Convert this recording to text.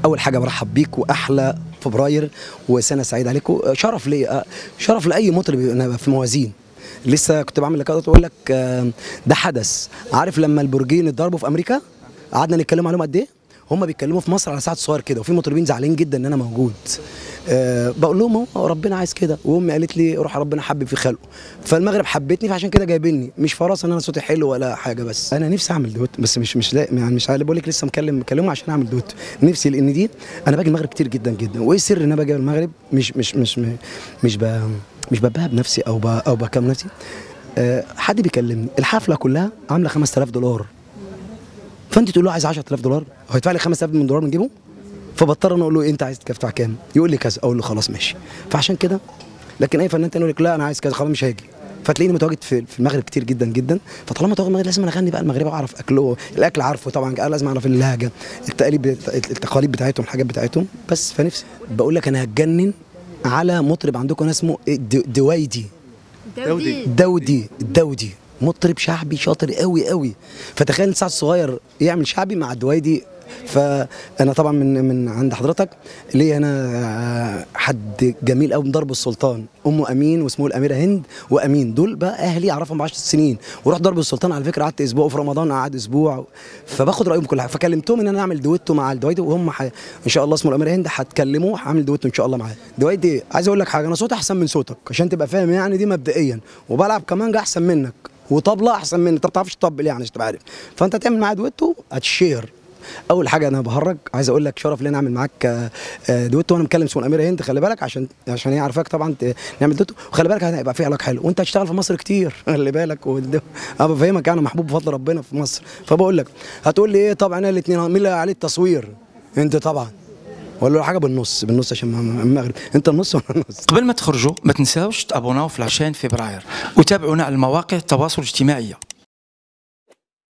اول حاجه برحب بيك واحلى فبراير وسنه سعيده عليكم شرف لي شرف لاي مطرب انا في موازين لسه كنت بعمل لقاء اقول لك آه، ده حدث عارف لما البرجين اتضربوا في امريكا قعدنا نتكلم عليهم قد ايه هم بيتكلموا في مصر على ساعه صغير كده وفي مطربين زعلانين جدا ان انا موجود أه بقول لهم هو ربنا عايز كده وامي قالت لي روح ربنا حبب في خلقه فالمغرب حبتني فعشان كده جايبيني مش فراسه ان انا صوتي حلو ولا حاجه بس انا نفسي اعمل دوت بس مش مش لا يعني مش عارف بقول لك لسه مكلم مكلمه عشان اعمل دوت نفسي لان دي انا باجي المغرب كتير جدا جدا وايه السر ان انا باجي المغرب مش مش مش مش مش, ب... مش ببها بنفسي او ب... او بكلم نفسي أه حد بيكلمني الحفله كلها عامله 5000 دولار فانت تقول له عايز 10000 دولار هو يدفع لي 5000 من دولار من جيبه فبضطر انا اقول له انت عايز تدفع كام يقول لي كذا اقول له خلاص ماشي فعشان كده لكن اي فنان تاني يقول لك لا انا عايز كذا خلاص مش هاجي فتلاقيني متواجد في في المغرب كتير جدا جدا فطالما متواجد المغرب لازم انا اغني بقى المغربي واعرف اكله الاكل عارفه طبعا لازم اعرف اللهجه التقاليد التقاليد بتاعتهم الحاجات بتاعتهم بس فنفسي بقول لك انا هتجنن على مطرب عندكم اسمه دويدي دودي دودي الدودي مطرب شعبي شاطر قوي قوي فتخيل سعد الصغير يعمل شعبي مع الدوايدي فانا طبعا من من عند حضرتك ليا انا حد جميل قوي من ضرب السلطان امه امين واسمه الاميره هند وامين دول بقى اهلي اعرفهم ب 10 سنين ورحت ضرب السلطان على فكره قعدت اسبوع وفي رمضان قعد اسبوع فباخد رايهم كل حاجه فكلمتهم ان انا اعمل دويتو مع الدوايدي وهم ح... ان شاء الله اسمه الاميره هند هتكلموه هعمل دويتو ان شاء الله معاه دوايدي عايز اقول لك حاجه انا صوتي احسن من صوتك عشان تبقى فاهم يعني دي مبدئيا وبلعب كمانجا احسن منك وطبله احسن مني انت ما بتعرفش تطبل يعني عشان تبقى عارف فانت تعمل معايا دويتو هتشير اول حاجه انا بهرج عايز اقول لك شرف لي انا اعمل معاك دويتو وانا مكلم اسمه الاميره هند خلي بالك عشان عشان هي عارفاك طبعا نعمل دويتو وخلي بالك هيبقى في علاقه حلو وانت هتشتغل في مصر كتير خلي بالك انا بفهمك انا محبوب بفضل ربنا في مصر فبقول لك هتقول لي ايه طبعا انا الاثنين مين اللي عليه التصوير انت طبعا ولا له حاجه بالنص بالنص عشان المغرب انت النص وانا النص قبل ما تخرجوا ما تنساوش تابوناو في العشرين فبراير وتابعونا على المواقع التواصل الاجتماعي